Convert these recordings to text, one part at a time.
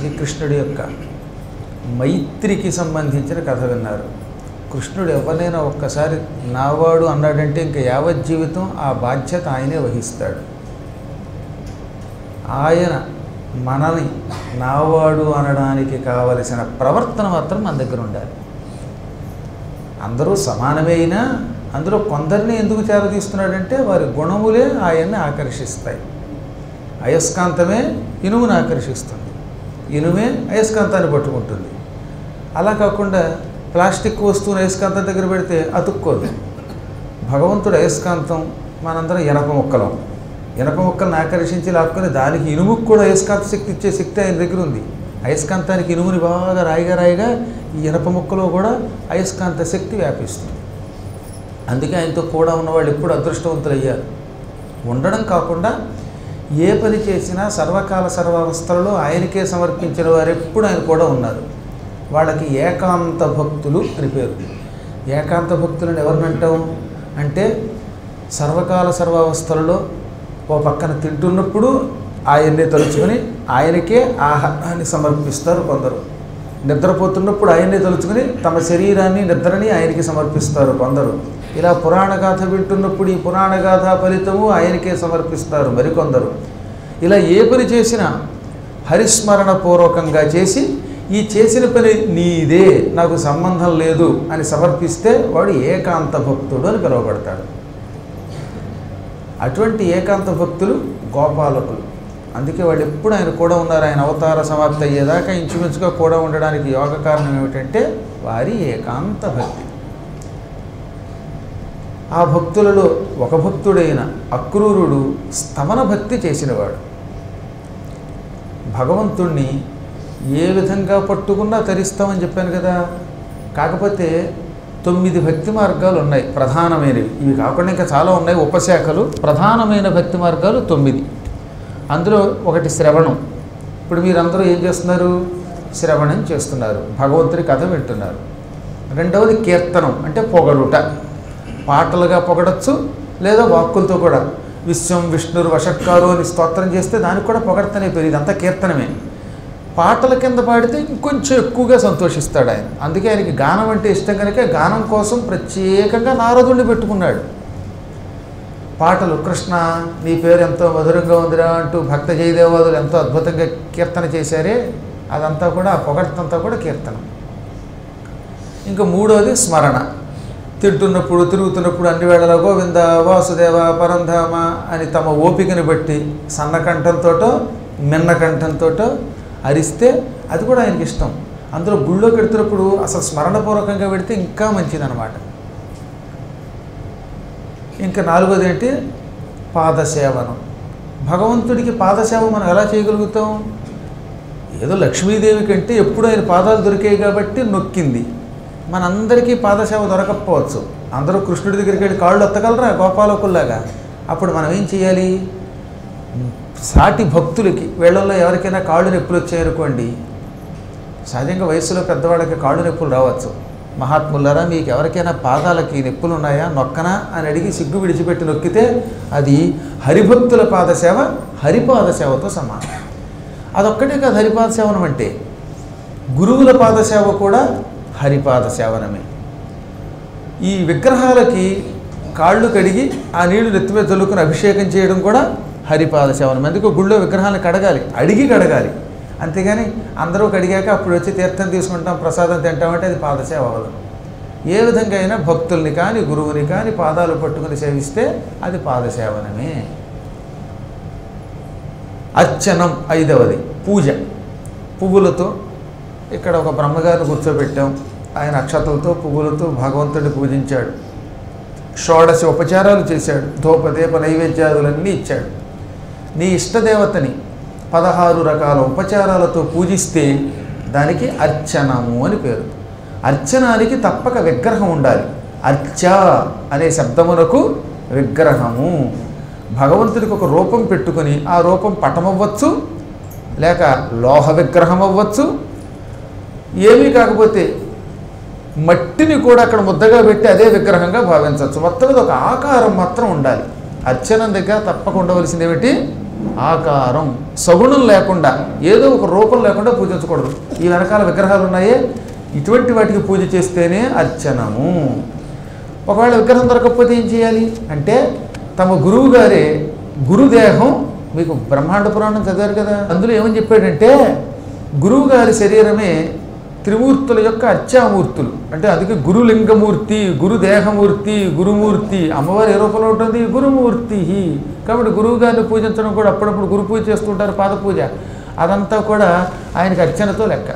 శ్రీకృష్ణుడి యొక్క మైత్రికి సంబంధించిన కథ విన్నారు కృష్ణుడు ఎవరినైనా ఒక్కసారి నావాడు అన్నాడంటే ఇంకా యావత్ జీవితం ఆ బాధ్యత ఆయనే వహిస్తాడు ఆయన మనని నావాడు అనడానికి కావలసిన ప్రవర్తన మాత్రం మన దగ్గర ఉండాలి అందరూ సమానమే అయినా అందులో కొందరిని ఎందుకు చేరదీస్తున్నాడంటే వారి గుణములే ఆయన్ని ఆకర్షిస్తాయి అయస్కాంతమే ఇనుమును ఆకర్షిస్తుంది ఇనుమే అయస్కాంతాన్ని పట్టుకుంటుంది అలా కాకుండా ప్లాస్టిక్ వస్తువుని అయస్కాంతం దగ్గర పెడితే అతుక్కోదు భగవంతుడు అయస్కాంతం మనందరం ఇనప మొక్కలం ఇనప మొక్కలను ఆకర్షించి లాక్కొని దానికి ఇనుముకు కూడా అయస్కాంత శక్తి ఇచ్చే శక్తి ఆయన దగ్గర ఉంది అయస్కాంతానికి ఇనుముని బాగా రాయిగా రాయిగా ఈ ఇనప మొక్కలో కూడా అయస్కాంత శక్తి వ్యాపిస్తుంది అందుకే ఆయనతో కూడా ఉన్నవాళ్ళు ఎప్పుడు అదృష్టవంతులు అయ్యారు ఉండడం కాకుండా ఏ పని చేసినా సర్వకాల సర్వావస్థలలో ఆయనకే సమర్పించిన వారు ఎప్పుడు ఆయన కూడా ఉన్నారు వాళ్ళకి ఏకాంత భక్తులు అని పేరు ఏకాంత భక్తులను ఎవరిని అంటాం అంటే సర్వకాల సర్వావస్థలలో ఓ పక్కన తింటున్నప్పుడు ఆయన్నే తలుచుకొని ఆయనకే ఆహారాన్ని సమర్పిస్తారు కొందరు నిద్రపోతున్నప్పుడు ఆయన్నే తలుచుకొని తమ శరీరాన్ని నిద్రని ఆయనకి సమర్పిస్తారు కొందరు ఇలా పురాణ గాథ వింటున్నప్పుడు ఈ పురాణ గాథ ఫలితము ఆయనకే సమర్పిస్తారు మరికొందరు ఇలా ఏ పని చేసినా హరిస్మరణ పూర్వకంగా చేసి ఈ చేసిన పని నీదే నాకు సంబంధం లేదు అని సమర్పిస్తే వాడు ఏకాంత భక్తుడు అని పిలువబడతాడు అటువంటి ఏకాంత భక్తులు గోపాలకులు అందుకే వాళ్ళు ఎప్పుడు ఆయన కూడా ఉన్నారు ఆయన అవతార సమాప్తి అయ్యేదాకా ఇంచుమించుగా కూడా ఉండడానికి యోగ కారణం ఏమిటంటే వారి ఏకాంత భక్తి ఆ భక్తులలో ఒక భక్తుడైన అక్రూరుడు స్తమన భక్తి చేసినవాడు భగవంతుణ్ణి ఏ విధంగా పట్టుకున్నా తరిస్తామని చెప్పాను కదా కాకపోతే తొమ్మిది భక్తి మార్గాలు ఉన్నాయి ప్రధానమైనవి ఇవి కాకుండా ఇంకా చాలా ఉన్నాయి ఉపశాఖలు ప్రధానమైన భక్తి మార్గాలు తొమ్మిది అందులో ఒకటి శ్రవణం ఇప్పుడు మీరందరూ ఏం చేస్తున్నారు శ్రవణం చేస్తున్నారు భగవంతుడి కథ వింటున్నారు రెండవది కీర్తనం అంటే పొగడుట పాటలుగా పొగడచ్చు లేదా వాక్కులతో కూడా విశ్వం విష్ణురు వషట్కారు అని స్తోత్రం చేస్తే దానికి కూడా పొగడతనే పేరు ఇదంతా కీర్తనమే పాటల కింద పాడితే ఇంకొంచెం ఎక్కువగా సంతోషిస్తాడు ఆయన అందుకే ఆయనకి గానం అంటే ఇష్టం కనుక గానం కోసం ప్రత్యేకంగా నారదుడిని పెట్టుకున్నాడు పాటలు కృష్ణ నీ పేరు ఎంతో మధురంగా ఉందిరా అంటూ భక్త జయదేవాదులు ఎంతో అద్భుతంగా కీర్తన చేశారే అదంతా కూడా ఆ పొగడతంతా కూడా కీర్తన ఇంకా మూడోది స్మరణ తింటున్నప్పుడు తిరుగుతున్నప్పుడు అన్ని వేళలా గోవింద వాసుదేవ పరంధామ అని తమ ఓపికని బట్టి సన్నకంఠంతోటో మిన్నకంఠంతోటో అరిస్తే అది కూడా ఆయనకి ఇష్టం అందులో గుళ్ళోకి వెడుతున్నప్పుడు అసలు స్మరణపూర్వకంగా పెడితే ఇంకా మంచిదన్నమాట ఇంకా నాలుగోది ఏంటి పాదసేవనం భగవంతుడికి పాదసేవ మనం ఎలా చేయగలుగుతాం ఏదో లక్ష్మీదేవి కంటే ఎప్పుడు ఆయన పాదాలు దొరికాయి కాబట్టి నొక్కింది మనందరికీ పాదసేవ దొరకకపోవచ్చు అందరూ కృష్ణుడి దగ్గరికి వెళ్ళి కాళ్ళు ఎత్తగలరా గోపాలకుల్లాగా అప్పుడు మనం ఏం చేయాలి సాటి భక్తులకి వీళ్ళల్లో ఎవరికైనా కాళ్ళు నొప్పులు వచ్చాయనుకోండి సహజంగా వయసులో పెద్దవాళ్ళకి కాళ్ళు నొప్పులు రావచ్చు మహాత్ములారా మీకు ఎవరికైనా పాదాలకి నొప్పులు ఉన్నాయా నొక్కనా అని అడిగి సిగ్గు విడిచిపెట్టి నొక్కితే అది హరిభక్తుల పాదసేవ హరిపాద సేవతో సమానం అదొక్కటే కాదు హరిపాద సేవనం అంటే గురువుల పాదసేవ కూడా హరిపాద సేవనమే ఈ విగ్రహాలకి కాళ్ళు కడిగి ఆ నీళ్లు నెత్తిమీద చల్లుకుని అభిషేకం చేయడం కూడా హరిపాద సేవనం అందుకు గుళ్ళో విగ్రహాలను కడగాలి అడిగి కడగాలి అంతేగాని అందరూ కడిగాక అప్పుడు వచ్చి తీర్థం తీసుకుంటాం ప్రసాదం తింటామంటే అది పాదసేవ అవ్వదు ఏ విధంగా అయినా భక్తుల్ని కానీ గురువుని కానీ పాదాలు పట్టుకుని సేవిస్తే అది పాదసేవనమే అర్చనం ఐదవది పూజ పువ్వులతో ఇక్కడ ఒక బ్రహ్మగారిని కూర్చోబెట్టాం ఆయన అక్షతలతో పువ్వులతో భగవంతుడిని పూజించాడు షోడశ ఉపచారాలు చేశాడు ధూపదీప నైవేద్యాదులన్నీ ఇచ్చాడు నీ ఇష్టదేవతని పదహారు రకాల ఉపచారాలతో పూజిస్తే దానికి అర్చనము అని పేరు అర్చనానికి తప్పక విగ్రహం ఉండాలి అర్చ అనే శబ్దమునకు విగ్రహము భగవంతుడికి ఒక రూపం పెట్టుకొని ఆ రూపం పటమవ్వచ్చు లేక లోహ విగ్రహం అవ్వచ్చు ఏమీ కాకపోతే మట్టిని కూడా అక్కడ ముద్దగా పెట్టి అదే విగ్రహంగా భావించవచ్చు మొత్తం మీద ఒక ఆకారం మాత్రం ఉండాలి అర్చన దగ్గర తప్పక ఉండవలసింది ఏమిటి ఆకారం సగుణం లేకుండా ఏదో ఒక రూపం లేకుండా పూజించకూడదు ఈ వెనకాల విగ్రహాలు ఉన్నాయే ఇటువంటి వాటికి పూజ చేస్తేనే అర్చనము ఒకవేళ విగ్రహం దొరకకపోతే ఏం చేయాలి అంటే తమ గురువు గారే గురుదేహం మీకు బ్రహ్మాండ పురాణం చదివారు కదా అందులో ఏమని చెప్పాడంటే గురువు గారి శరీరమే త్రిమూర్తుల యొక్క అర్చామూర్తులు అంటే అందుకే గురులింగమూర్తి గురుదేహమూర్తి గురుమూర్తి అమ్మవారి ఏ రూపంలో ఉంటుంది గురుమూర్తి కాబట్టి గురువు గారిని పూజించడం కూడా అప్పుడప్పుడు గురు పూజ చేస్తుంటారు పాద పూజ అదంతా కూడా ఆయనకి అర్చనతో లెక్క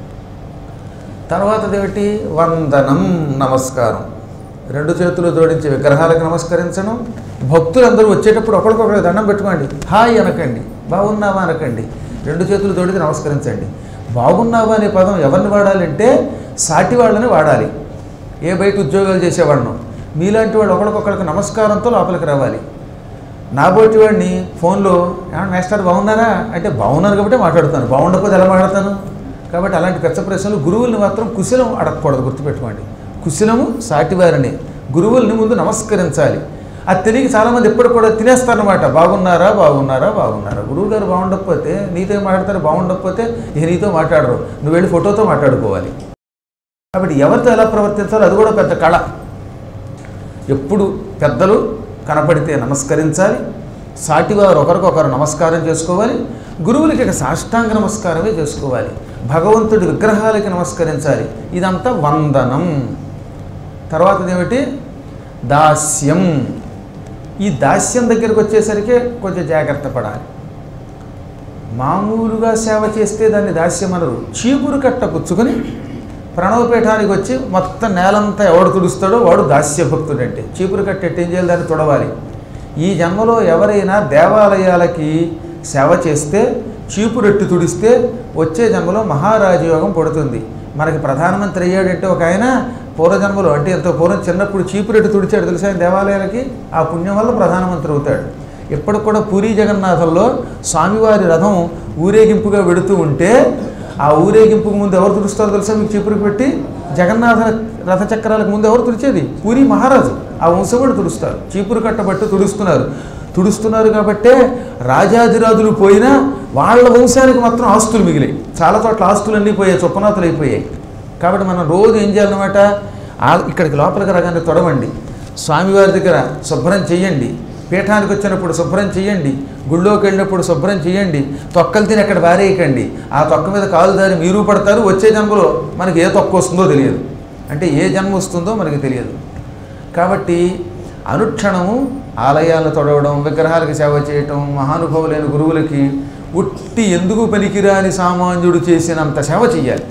తర్వాత ఏమిటి వందనం నమస్కారం రెండు చేతులు జోడించి విగ్రహాలకు నమస్కరించడం భక్తులందరూ వచ్చేటప్పుడు ఒకరికొకరు దండం పెట్టుకోండి హాయ్ అనకండి బాగున్నావా అనకండి రెండు చేతులు జోడించి నమస్కరించండి బాగున్నావా అనే పదం ఎవరిని వాడాలంటే సాటి వాళ్ళని వాడాలి ఏ బయట ఉద్యోగాలు చేసేవాళ్ళను మీలాంటి వాళ్ళు ఒకరికొకరికి నమస్కారంతో లోపలికి రావాలి నాబోటి వాడిని ఫోన్లో ఏమన్నా మేస్టర్ బాగున్నారా అంటే బాగున్నాను కాబట్టి మాట్లాడుతాను బాగుండకపోతే ఎలా మాట్లాడతాను కాబట్టి అలాంటి పెద్ద ప్రశ్నలు గురువుల్ని మాత్రం కుశలం అడగకూడదు గుర్తుపెట్టుకోండి కుశలము సాటివారిని గురువుల్ని ముందు నమస్కరించాలి అది తెలియక చాలామంది ఎప్పుడు కూడా తినేస్తారనమాట బాగున్నారా బాగున్నారా బాగున్నారా గురువు గారు బాగుండకపోతే నీతో మాట్లాడతారు బాగుండకపోతే ఇక నీతో మాట్లాడరు నువ్వు వెళ్ళి ఫోటోతో మాట్లాడుకోవాలి కాబట్టి ఎవరితో ఎలా ప్రవర్తించాలో అది కూడా పెద్ద కళ ఎప్పుడు పెద్దలు కనపడితే నమస్కరించాలి సాటివారు ఒకరికొకరు నమస్కారం చేసుకోవాలి గురువులకి ఇక సాష్టాంగ నమస్కారమే చేసుకోవాలి భగవంతుడి విగ్రహాలకి నమస్కరించాలి ఇదంతా వందనం తర్వాత ఏమిటి దాస్యం ఈ దాస్యం దగ్గరికి వచ్చేసరికి కొంచెం జాగ్రత్త పడాలి మామూలుగా సేవ చేస్తే దాన్ని దాస్యం అనరు చీపురు కట్ట పుచ్చుకొని ప్రణవపీఠానికి వచ్చి మొత్తం నేలంతా ఎవడు తుడుస్తాడో వాడు దాస్య భక్తుడు అంటే చీపురు కట్ట ఎట్టి ఏం చేయాలి దాన్ని తుడవాలి ఈ జన్మలో ఎవరైనా దేవాలయాలకి సేవ చేస్తే చీపురెట్టి తుడిస్తే వచ్చే జన్మలో మహారాజయోగం పడుతుంది మనకి ప్రధానమంత్రి అయ్యాడంటే ఒక ఆయన పూర్వజన్మలో అంటే ఎంతో పూర్వం చిన్నప్పుడు చీపురెట్టి తుడిచాడు తెలుసా ఆయన దేవాలయాలకి ఆ పుణ్యం వల్ల ప్రధానమంత్రి అవుతాడు ఇప్పటికి కూడా పూరి జగన్నాథంలో స్వామివారి రథం ఊరేగింపుగా వెడుతూ ఉంటే ఆ ఊరేగింపుకు ముందు ఎవరు తుడుస్తారో తెలుసా మీకు చీపురుకి పెట్టి జగన్నాథ రథచక్రాలకు ముందు ఎవరు తుడిచేది పూరి మహారాజు ఆ వంశం కూడా తుడుస్తారు చీపురు కట్టబట్టి తుడుస్తున్నారు తుడుస్తున్నారు కాబట్టే రాజాదిరాజులు పోయినా వాళ్ళ వంశానికి మాత్రం ఆస్తులు మిగిలాయి చాలా చోట్ల ఆస్తులు అన్నీ పోయాయి చొప్పనాతులు అయిపోయాయి కాబట్టి మనం రోజు ఏం చేయాలన్నమాట ఆ- ఇక్కడికి లోపలికి రాగానే తొడవండి స్వామివారి దగ్గర శుభ్రం చెయ్యండి పీఠానికి వచ్చినప్పుడు శుభ్రం చేయండి గుళ్ళోకి వెళ్ళినప్పుడు శుభ్రం చేయండి తొక్కలు తిని అక్కడ వారేయకండి ఆ తొక్క మీద కాలు దారి మీరు పడతారు వచ్చే జన్మలో మనకి ఏ తొక్క వస్తుందో తెలియదు అంటే ఏ జన్మ వస్తుందో మనకి తెలియదు కాబట్టి అనుక్షణము ఆలయాలను తొడవడం విగ్రహాలకు సేవ చేయటం మహానుభావులైన గురువులకి ఉట్టి ఎందుకు పనికిరాని సామాన్యుడు చేసినంత సేవ చెయ్యాలి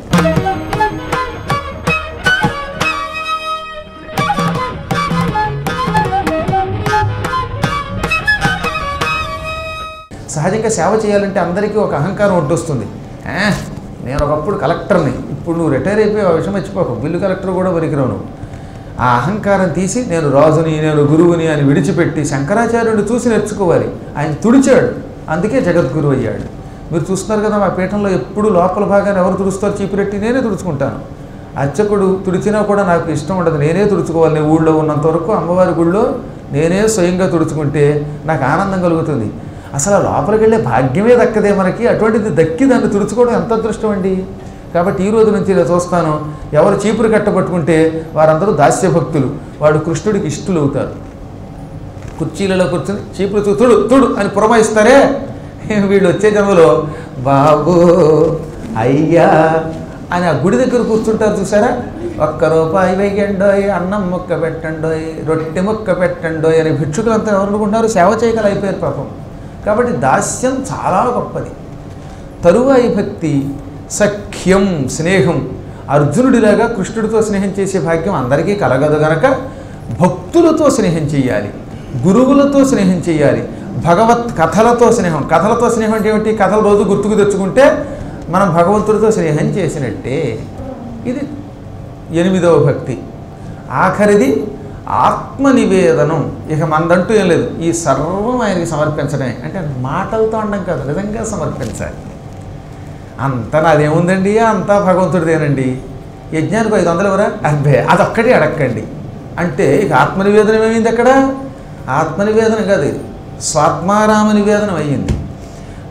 సహజంగా సేవ చేయాలంటే అందరికీ ఒక అహంకారం ఒడ్డొస్తుంది "ఏ, నేను ఒకప్పుడు కలెక్టర్ని ఇప్పుడు నువ్వు రిటైర్ అయిపోయి ఆ విషయం మర్చిపోకు బిల్లు కలెక్టర్ కూడా పనికిరావు నువ్వు ఆ అహంకారం తీసి నేను రాజుని నేను గురువుని అని విడిచిపెట్టి శంకరాచార్యుడు చూసి నేర్చుకోవాలి ఆయన తుడిచాడు అందుకే జగద్గురు అయ్యాడు మీరు చూస్తున్నారు కదా మా పీఠంలో ఎప్పుడు లోపల భాగాన్ని ఎవరు తుడుస్తారు చీపురెట్టి నేనే తుడుచుకుంటాను అర్చకుడు తుడిచినా కూడా నాకు ఇష్టం ఉండదు నేనే తుడుచుకోవాలి నేను ఊళ్ళో ఉన్నంత వరకు అమ్మవారి గుళ్ళో నేనే స్వయంగా తుడుచుకుంటే నాకు ఆనందం కలుగుతుంది అసలు ఆ లోపలికి వెళ్ళే భాగ్యమే దక్కదే మనకి అటువంటిది దక్కి దాన్ని తుడుచుకోవడం ఎంత అదృష్టం అండి కాబట్టి ఈ రోజు నుంచి నేను చూస్తాను ఎవరు చీపురు కట్టబట్టుకుంటే వారందరూ దాస్య భక్తులు వాడు కృష్ణుడికి ఇష్టలు అవుతారు కుర్చీలలో కూర్చొని చీపురు చూ- తుడు తుడు అని పురమాయిస్తారే వీళ్ళు వచ్చే జన్మలో బాబు అయ్యా అని ఆ గుడి దగ్గర కూర్చుంటారు చూసారా ఒక్క రూపాయి వెయ్యండోయ్ అన్నం ముక్క పెట్టండోయ్ రొట్టె ముక్క పెట్టండోయ్ అని భిక్షుకులంతా ఎవరు అనుకుంటున్నారు సేవ చేయగల అయిపోయారు పాపం కాబట్టి దాస్యం చాలా గొప్పది తరువాయి భక్తి సఖ్యం స్నేహం అర్జునుడిలాగా కృష్ణుడితో స్నేహం చేసే భాగ్యం అందరికీ కలగదు గనక భక్తులతో స్నేహం చేయాలి గురువులతో స్నేహం చేయాలి భగవత్ కథలతో స్నేహం కథలతో స్నేహం అంటే ఏమిటి కథలు రోజు గుర్తుకు తెచ్చుకుంటే మనం భగవంతుడితో స్నేహం చేసినట్టే ఇది ఎనిమిదవ భక్తి ఆఖరిది ఆత్మ నివేదనం ఇక మందంటూ ఏం లేదు ఈ సర్వం ఆయనకి సమర్పించడమే అంటే మాటలతో అనడం కాదు నిజంగా సమర్పించాలి అంతా నాదేముందండి అంతా భగవంతుడిదేనండి యజ్ఞానికి ఐదు వందలు ఎవరా అబ్బే అదొక్కటి అడక్కండి అంటే ఇక ఆత్మనివేదనం ఏమైంది అక్కడ ఆత్మనివేదన కాదు ఇది స్వాత్మారామ నివేదనం అయ్యింది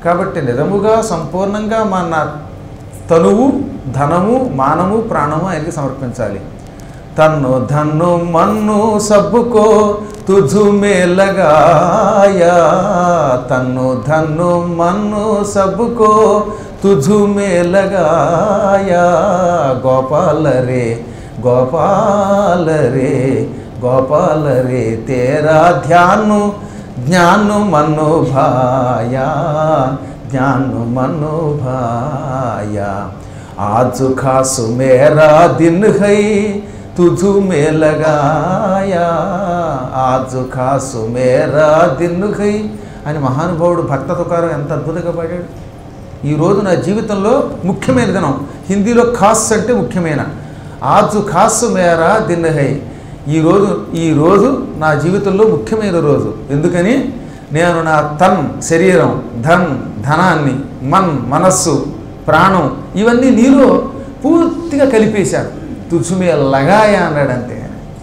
కాబట్టి నిజముగా సంపూర్ణంగా మన తనువు ధనము మానము ప్రాణము ఆయనకి సమర్పించాలి తన్ను ధన్ను మన్ను సబ్బుకో తుజు మేలగాయా తన్ను ధన్ను మన్ను సబ్బుకో తుజు మేలగాయా గోపాల రే గోపాల రే గోపాల రే తేరా ధ్యాను జ్ఞాను మన్ను భాయా జ్ఞాను మన్ను భాయా आज खासु मेरा दिन है तुझु में लगाया आज खासु मेरा दिन है అని మహానుభావుడు భక్త తుకారం ఎంత అద్భుతంగా పాడాడు ఈరోజు నా జీవితంలో ముఖ్యమైన దినం హిందీలో ఖాస్ అంటే ముఖ్యమైన ఆజు ఖాస్ మేరా దిన్ హై ఈరోజు ఈరోజు నా జీవితంలో ముఖ్యమైన రోజు ఎందుకని నేను నా తన్ శరీరం ధన్ ధనాన్ని మన్ మనస్సు ప్రాణం ఇవన్నీ నీలో పూర్తిగా కలిపేశాడు తుచుమే లగాయ అన్నాడంతే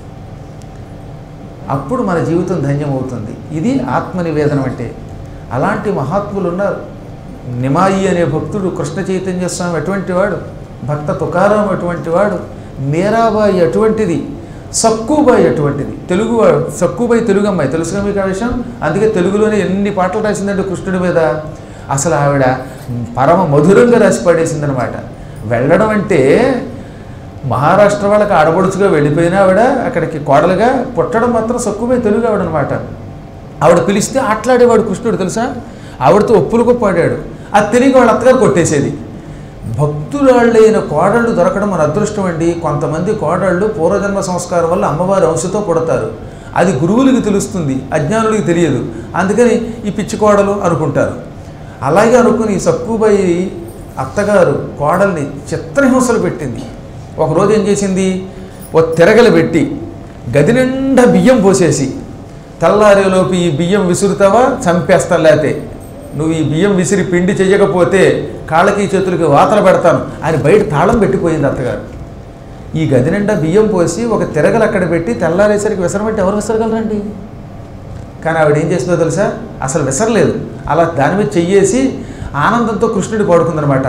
అప్పుడు మన జీవితం ధన్యమవుతుంది ఇది ఆత్మనివేదనం అంటే అలాంటి మహాత్ములు ఉన్నారు నిమాయి అనే భక్తుడు కృష్ణ చైతన్య స్వామి అటువంటి వాడు భక్త తుకారాం అటువంటి వాడు మీరాబాయి అటువంటిది సక్కుబాయి అటువంటిది తెలుగువాడు సక్కుబాయి తెలుగు అమ్మాయి తెలుసుగా మీకు ఆ విషయం అందుకే తెలుగులోనే ఎన్ని పాటలు రాసిందంటే కృష్ణుడి మీద అసలు ఆవిడ పరమ మధురంగా రాసి పాడేసిందనమాట వెళ్ళడం అంటే మహారాష్ట్ర వాళ్ళకి ఆడబడుచుగా వెళ్ళిపోయినా ఆవిడ అక్కడికి కోడలుగా పుట్టడం మాత్రం సక్కుబాయి తెలుగు ఆవిడనమాట ఆవిడ పిలిస్తే ఆటలాడేవాడు కృష్ణుడు తెలుసా ఆవిడతో ఒప్పులకు పాడాడు అది తిరిగి వాళ్ళ అత్తగారు కొట్టేసేది భక్తురాళ్ళైన కోడళ్ళు దొరకడం మన అదృష్టం అండి కొంతమంది కోడళ్ళు పూర్వజన్మ సంస్కారం వల్ల అమ్మవారి అంశతో పుడతారు అది గురువులకి తెలుస్తుంది అజ్ఞానులకి తెలియదు అందుకని ఈ పిచ్చి కోడలు అనుకుంటారు అలాగే అనుకుని సక్కుబాయి అత్తగారు కోడల్ని చిత్రహింసలు పెట్టింది ఒకరోజు ఏం చేసింది ఓ తిరగలు పెట్టి గది నిండా బియ్యం పోసేసి తెల్లారేలోపు ఈ బియ్యం విసురుతావా చంపేస్తా లేతే నువ్వు ఈ బియ్యం విసిరి పిండి చెయ్యకపోతే కాళ్ళకి చేతులకి వాతలు పెడతాను అని బయట తాళం పెట్టిపోయింది అత్తగారు ఈ గది నిండా బియ్యం పోసి ఒక తిరగలు అక్కడ పెట్టి తెల్లారేసరికి విసరమంటే ఎవరు విసరగలరండి కానీ ఆవిడ ఏం చేస్తుందో తెలుసా అసలు విసరలేదు అలా దాని మీద చెయ్యేసి ఆనందంతో కృష్ణుడి పాడుకుందనమాట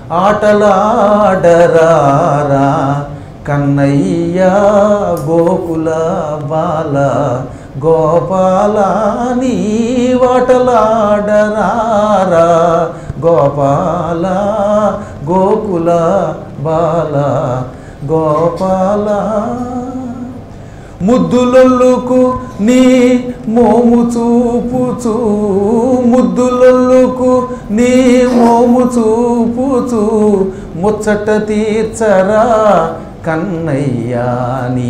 ఆటలాడరారా కన్నయ్య గోకుల బాల గోపాల నీ వాటలాడరారా గోపాల గోకుల బాల గోపాల ముద్దులొల్లుకు నీ మోము చూపుచూ ముద్దులొల్లుకు నీ మోము చూపుచూ ముచ్చట తీర్చరా కన్నయ్యా నీ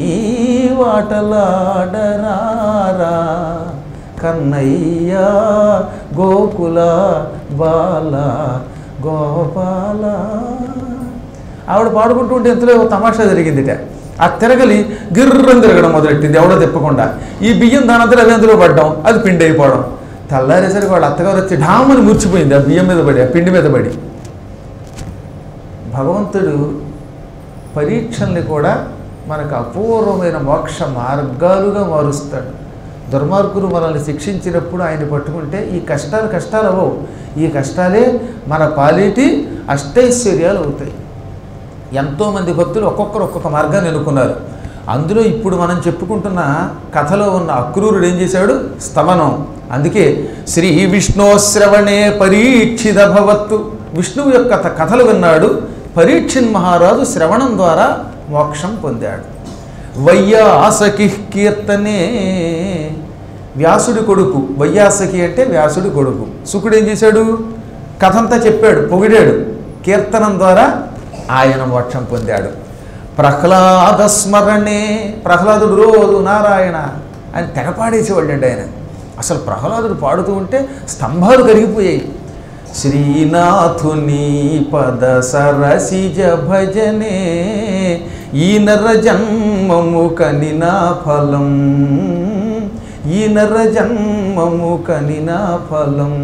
వాటలాడరారా కన్నయ్యా గోకుల బాల గోపాల ఆవిడ పాడుకుంటూ ఉంటే ఎంతలో ఓ తమాషా జరిగిందిట ఆ తిరగలి గిర్రం తిరగడం మొదలెట్టింది ఎవడో తిప్పకుండా ఈ బియ్యం దానంతలో అవి అందులో పడ్డం అది పిండి అయిపోవడం తెల్లారేసరికి వాళ్ళ అత్తగారు వచ్చి ఢామని మురిచిపోయింది ఆ బియ్యం మీద పడి ఆ పిండి మీద పడి భగవంతుడు పరీక్షల్ని కూడా మనకు అపూర్వమైన మోక్ష మార్గాలుగా మారుస్తాడు దుర్మార్గులు మనల్ని శిక్షించినప్పుడు ఆయన పట్టుకుంటే ఈ కష్టాలు కష్టాలు అవ్వవు ఈ కష్టాలే మన పాలిటి అష్టైశ్వర్యాలు అవుతాయి ఎంతోమంది భక్తులు ఒక్కొక్కరు ఒక్కొక్క మార్గాన్ని ఎన్నుకున్నారు అందులో ఇప్పుడు మనం చెప్పుకుంటున్న కథలో ఉన్న అక్రూరుడు ఏం చేశాడు స్తమనం అందుకే శ్రీ విష్ణు శ్రవణే పరీక్షిత భవత్తు విష్ణువు యొక్క త- కథలు విన్నాడు పరీక్షిన్ మహారాజు శ్రవణం ద్వారా మోక్షం పొందాడు వయ్యాసకి కీర్తనే వ్యాసుడి కొడుకు వయ్యాసకి అంటే వ్యాసుడి కొడుకు శుకుడు ఏం చేశాడు కథంతా చెప్పాడు పొగిడాడు కీర్తనం ద్వారా ఆయన మోక్షం పొందాడు ప్రహ్లాద స్మరణే ప్రహ్లాదుడు రోజు నారాయణ అని తెగపాడేసేవాళ్ళండి ఆయన అసలు ప్రహ్లాదుడు పాడుతూ ఉంటే స్తంభాలు కరిగిపోయాయి శ్రీనాథుని పద సరసిజ భజనే ఈ నర జన్మము కనినా ఫలం ఈ నర జన్మము కనినా ఫలం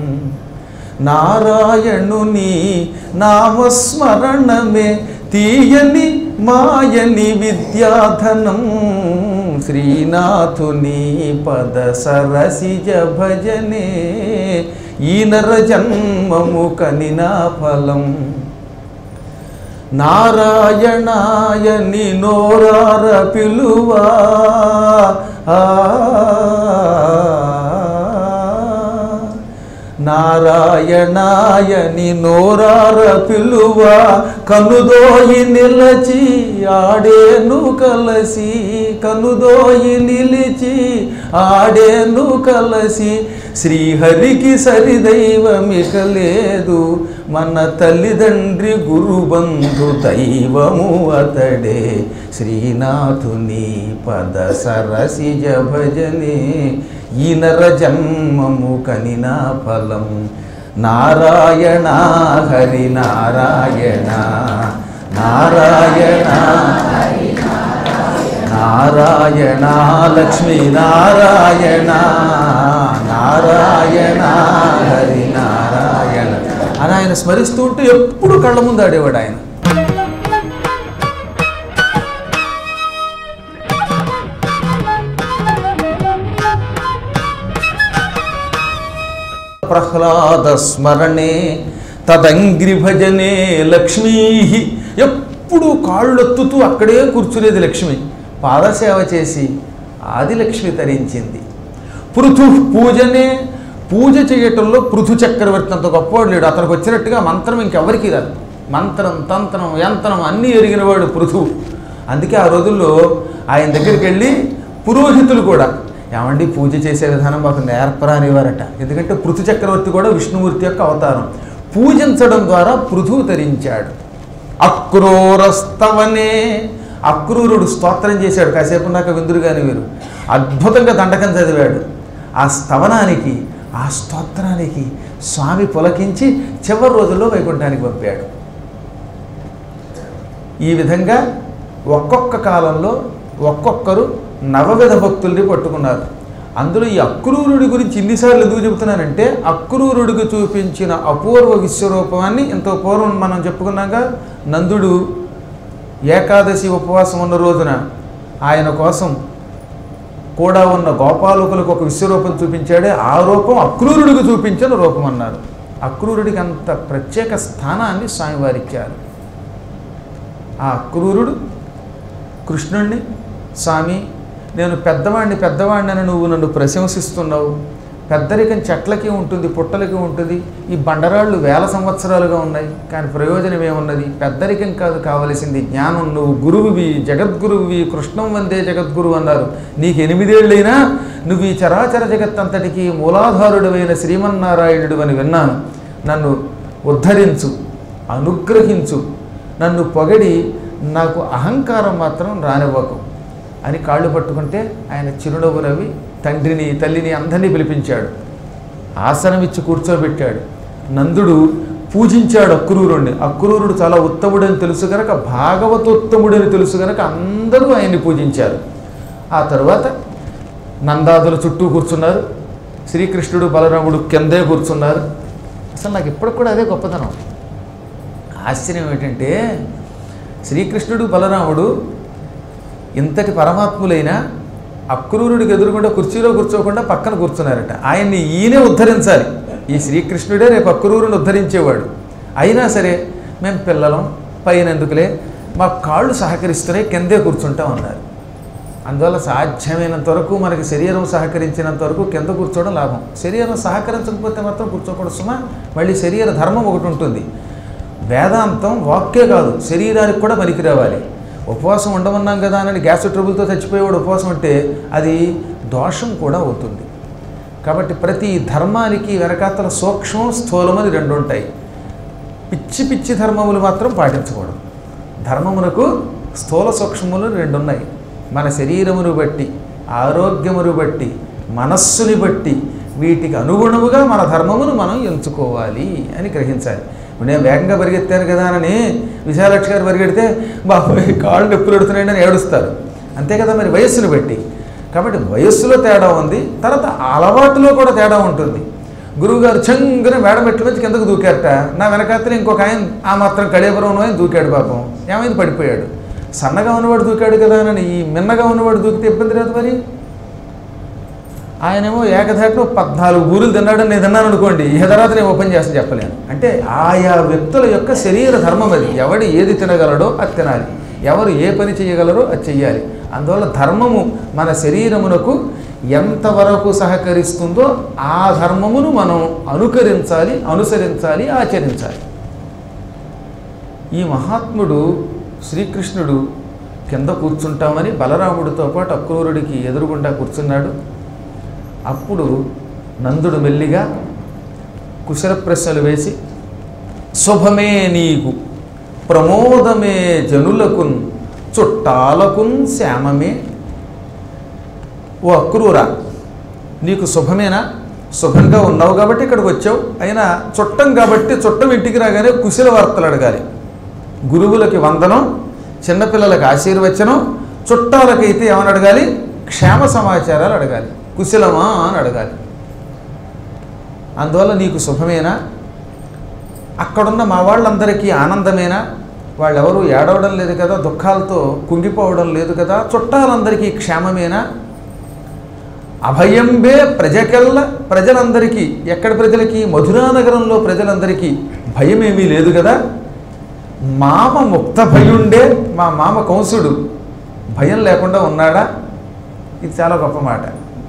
నారాయణుని నామస్మరణమే తీయని మాయని విద్యాధనం శ్రీనాథుని పద సరసిజ భజనే ఈ నర జన్మము కనినా ఫలం నారాయణాయని నోరార పిలువా ఆ, నారాయణాయని నోరార పిలువ కనుదోయి నిలచి ఆడేను కలసి కనుదోయి నిలిచి ఆడేను కలసి శ్రీహరికి సరిదైవమిక లేదు మన తల్లిదండ్రి గురుబంధు దైవము అతడే శ్రీనాథుని పద సరసిజ భజనే ఈ నర జన్మము కనినా ఫలం నారాయణ హరి నారాయణ నారాయణ నారాయణ లక్ష్మీ నారాయణ నారాయణ హరి నారాయణ అని ఆయన స్మరిస్తూ ఉంటూ ఎప్పుడు కళ్ళ ముందు ఆడేవాడు ఆయన ప్రహ్లాద స్మరణే తదంగ్రి భజనే లక్ష్మీ ఎప్పుడు కాళ్ళొత్తుతూ అక్కడే కూర్చునేది లక్ష్మి పాదసేవ చేసి ఆదిలక్ష్మి తరించింది పృథు పూజనే పూజ చేయటంలో పృథు చక్రవర్తి అంత గొప్పవాడు లేడు అతనికి వచ్చినట్టుగా మంత్రం ఇంకెవరికి రాదు మంత్రం తంత్రం యంత్రం అన్నీ ఎరిగినవాడు పృథు అందుకే ఆ రోజుల్లో ఆయన దగ్గరికి వెళ్ళి పురోహితులు కూడా ఏమండి పూజ చేసే విధానం మాకు నేర్పరా అనేవారట ఎందుకంటే పృథు చక్రవర్తి కూడా విష్ణుమూర్తి యొక్క అవతారం పూజించడం ద్వారా పృథువు తరించాడు అక్రూరస్తవనే అక్రూరుడు స్తోత్రం చేశాడు కాసేపు నాకు విందురుగాని వీరు అద్భుతంగా దండకం చదివాడు ఆ స్తవనానికి ఆ స్తోత్రానికి స్వామి పులకించి చివరి రోజుల్లో వైకుంఠానికి పంపాడు ఈ విధంగా ఒక్కొక్క కాలంలో ఒక్కొక్కరు నవవిధ భక్తుల్ని పట్టుకున్నారు అందులో ఈ అక్రూరుడి గురించి ఇన్నిసార్లు ఎందుకు చెబుతున్నానంటే అక్రూరుడికి చూపించిన అపూర్వ విశ్వరూపాన్ని ఇంత పూర్వం మనం చెప్పుకున్నాగా నందుడు ఏకాదశి ఉపవాసం ఉన్న రోజున ఆయన కోసం కూడా ఉన్న గోపాలకులకు ఒక విశ్వరూపం చూపించాడే ఆ రూపం అక్రూరుడికి చూపించిన రూపం అన్నారు అక్రూరుడికి అంత ప్రత్యేక స్థానాన్ని స్వామివారిచ్చారు ఆ అక్రూరుడు కృష్ణుణ్ణి స్వామి నేను పెద్దవాడిని పెద్దవాడిని అని నువ్వు నన్ను ప్రశంసిస్తున్నావు పెద్దరికం చెట్లకి ఉంటుంది పుట్టలకి ఉంటుంది ఈ బండరాళ్ళు వేల సంవత్సరాలుగా ఉన్నాయి కానీ ప్రయోజనం ఏమున్నది పెద్దరికం కాదు కావలసింది జ్ఞానం నువ్వు గురువువి జగద్గురువువి కృష్ణం వందే జగద్గురువు అన్నారు నీకు ఎనిమిదేళ్ళైనా నువ్వు ఈ చరాచర జగత్తంతటికి మూలాధారుడమైన శ్రీమన్నారాయణుడు అని విన్నాను నన్ను ఉద్ధరించు అనుగ్రహించు నన్ను పొగడి నాకు అహంకారం మాత్రం రానివ్వకు అని కాళ్ళు పట్టుకుంటే ఆయన చిరునవ్వు నవ్వి తండ్రిని తల్లిని అందరినీ పిలిపించాడు ఆసనం ఇచ్చి కూర్చోబెట్టాడు నందుడు పూజించాడు అక్రూరుణ్ణి అక్రూరుడు చాలా ఉత్తముడని తెలుసు కనుక భాగవతోత్తముడని తెలుసు కనుక అందరూ ఆయన్ని పూజించారు ఆ తరువాత నందాదుల చుట్టూ కూర్చున్నారు శ్రీకృష్ణుడు బలరాముడు కిందే కూర్చున్నారు అసలు నాకు ఇప్పటికి కూడా అదే గొప్పతనం ఆశ్చర్యం ఏంటంటే శ్రీకృష్ణుడు బలరాముడు ఇంతటి పరమాత్ములైన అక్రూరుడికి ఎదురుకుండా కుర్చీలో కూర్చోకుండా పక్కన కూర్చున్నారట ఆయన్ని ఈయనే ఉద్ధరించాలి ఈ శ్రీకృష్ణుడే రేపు అక్రూరుని ఉద్ధరించేవాడు అయినా సరే మేము పిల్లలం పైన ఎందుకులే మా కాళ్ళు సహకరిస్తున్నాయి కిందే కూర్చుంటాం అన్నారు అందువల్ల సాధ్యమైనంత వరకు మనకి శరీరం సహకరించినంత వరకు కింద కూర్చోవడం లాభం శరీరం సహకరించకపోతే మాత్రం కూర్చోకూడదు సుమా మళ్ళీ శరీర ధర్మం ఒకటి ఉంటుంది వేదాంతం వాక్కే కాదు శరీరానికి కూడా పనికి రావాలి ఉపవాసం ఉండమన్నాం కదా అని గ్యాస్ ట్రబుల్తో చచ్చిపోయేవాడు ఉపవాసం అంటే అది దోషం కూడా అవుతుంది కాబట్టి ప్రతి ధర్మానికి వెనకాతల సూక్ష్మం స్థూలం అని రెండు ఉంటాయి పిచ్చి పిచ్చి ధర్మములు మాత్రం పాటించకూడదు ధర్మమునకు స్థూల సూక్ష్మములు రెండు ఉన్నాయి మన శరీరమును బట్టి ఆరోగ్యమును బట్టి మనస్సుని బట్టి వీటికి అనుగుణముగా మన ధర్మమును మనం ఎంచుకోవాలి అని గ్రహించాలి ఇప్పుడు నేను వేగంగా పరిగెత్తాను కదా అని విశాలక్షి గారు పరిగెడితే బాబోయ్ కాళ్ళు నొప్పులు పెడుతున్నాయండి అని ఏడుస్తారు అంతే కదా మరి వయస్సును బట్టి కాబట్టి వయస్సులో తేడా ఉంది తర్వాత అలవాటులో కూడా తేడా ఉంటుంది గురువుగారు చంగున మేడమెట్ల నుంచి కిందకు దూకారట నా వెనకాతల ఇంకొక ఆయన ఆ మాత్రం కళేపురం ఆయన దూకాడు పాపం ఏమైంది పడిపోయాడు సన్నగా ఉన్నవాడు దూకాడు కదా అని ఈ మిన్నగా ఉన్నవాడు దూకితే ఇబ్బంది లేదు మరి ఆయనేమో ఏకధాటిలో పద్నాలుగు బూరులు తిన్నాడని నేను తిన్నాను అనుకోండి ఈ తర్వాత నేను ఓపెన్ చేస్తాను చెప్పలేను అంటే ఆయా వ్యక్తుల యొక్క శరీర ధర్మం అది ఎవడు ఏది తినగలడో అది తినాలి ఎవరు ఏ పని చేయగలరో అది చెయ్యాలి అందువల్ల ధర్మము మన శరీరమునకు ఎంతవరకు సహకరిస్తుందో ఆ ధర్మమును మనం అనుకరించాలి అనుసరించాలి ఆచరించాలి ఈ మహాత్ముడు శ్రీకృష్ణుడు కింద కూర్చుంటామని బలరాముడితో పాటు అక్రూరుడికి ఎదురుగుండా కూర్చున్నాడు అప్పుడు నందుడు మెల్లిగా కుశల ప్రశ్నలు వేసి శుభమే నీకు ప్రమోదమే జనులకున్ చుట్టాలకున్ శ్యామమే ఓ అక్రూరా నీకు శుభమేనా శుభంగా ఉన్నావు కాబట్టి ఇక్కడికి వచ్చావు అయినా చుట్టం కాబట్టి చుట్టం ఇంటికి రాగానే కుశల వార్తలు అడగాలి గురువులకి వందనం చిన్నపిల్లలకి ఆశీర్వచనం చుట్టాలకైతే ఏమని అడగాలి క్షేమ సమాచారాలు అడగాలి కుశలమా అని అడగాలి అందువల్ల నీకు శుభమేనా అక్కడున్న మా వాళ్ళందరికీ ఆనందమేనా వాళ్ళెవరూ ఏడవడం లేదు కదా దుఃఖాలతో కుంగిపోవడం లేదు కదా చుట్టాలందరికీ క్షేమమేనా అభయంబే ప్రజకెల్ల ప్రజలందరికీ ఎక్కడ ప్రజలకి మధురానగరంలో ప్రజలందరికీ భయమేమీ లేదు కదా మామ ముక్త భయుండే మా మామ కంసుడు భయం లేకుండా ఉన్నాడా ఇది చాలా గొప్ప మాట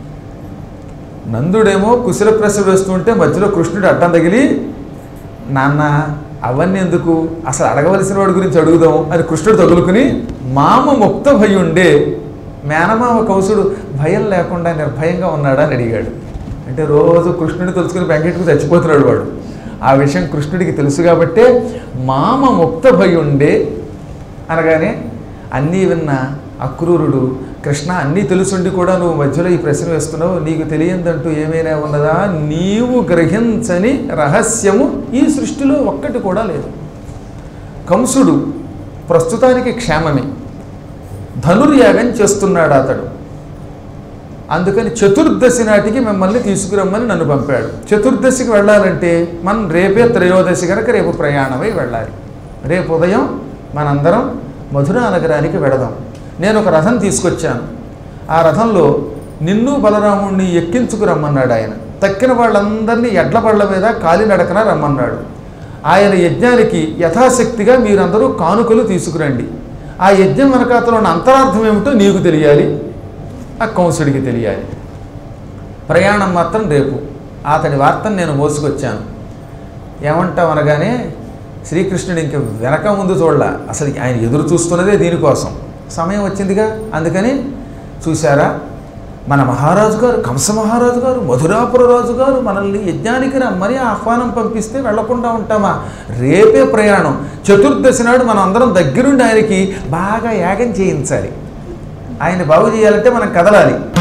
నందుడేమో కుశల ప్రశ్న వేస్తుంటే మధ్యలో కృష్ణుడు అడ్డం తగిలి నాన్న అవన్నీ ఎందుకు అసలు అడగవలసిన వాడి గురించి అడుగుదాం అని కృష్ణుడు తగులుకుని మామ ముక్త భయుండే మేనమామ కౌసుడు భయం లేకుండా నిర్భయంగా ఉన్నాడా అని అడిగాడు అంటే రోజు కృష్ణుడిని తెలుసుకుని వెంకటకు చచ్చిపోతున్నాడు వాడు ఆ విషయం కృష్ణుడికి తెలుసు కాబట్టే మామ ముక్త భయుండే అనగానే అన్నీ విన్న అక్రూరుడు కృష్ణ అన్నీ తెలుసుండి కూడా నువ్వు మధ్యలో ఈ ప్రశ్న వేస్తున్నావు నీకు తెలియందంటూ ఏమైనా ఉన్నదా నీవు గ్రహించని రహస్యము ఈ సృష్టిలో ఒక్కటి కూడా లేదు కంసుడు ప్రస్తుతానికి క్షేమమే ధనుర్యాగం చేస్తున్నాడు అతడు అందుకని చతుర్దశి నాటికి మిమ్మల్ని తీసుకురమ్మని నన్ను పంపాడు చతుర్దశికి వెళ్ళాలంటే మనం రేపే త్రయోదశి కనుక రేపు ప్రయాణమై వెళ్ళాలి రేపు ఉదయం మనందరం మధురా నగరానికి వెడదాం నేను ఒక రథం తీసుకొచ్చాను ఆ రథంలో నిన్ను బలరాముణ్ణి ఎక్కించుకురమ్మన్నాడు ఆయన తక్కిన వాళ్ళందరినీ ఎడ్ల బళ్ళ మీద కాలినడకన రమ్మన్నాడు ఆయన యజ్ఞానికి యథాశక్తిగా మీరందరూ కానుకలు తీసుకురండి ఆ యజ్ఞం వెనకాతలో ఉన్న అంతరార్థం ఏమిటో నీకు తెలియాలి ఆ కంసుడికి తెలియాలి ప్రయాణం మాత్రం రేపు అతని వార్తను నేను మోసుకొచ్చాను ఏమంటాం అనగానే శ్రీకృష్ణుడు ఇంక వెనక ముందు చూడలా అసలు ఆయన ఎదురు చూస్తున్నదే దీనికోసం సమయం వచ్చిందిగా అందుకని చూశారా మన మహారాజు గారు కంస మహారాజు గారు మధురాపుర రాజు గారు మనల్ని యజ్ఞానికి రమ్మని ఆహ్వానం పంపిస్తే వెళ్లకుండా ఉంటామా రేపే ప్రయాణం చతుర్దశి నాడు మనం అందరం దగ్గరుండి ఆయనకి బాగా యాగం చేయించాలి ఆయన బాగు చేయాలంటే మనం కదలాలి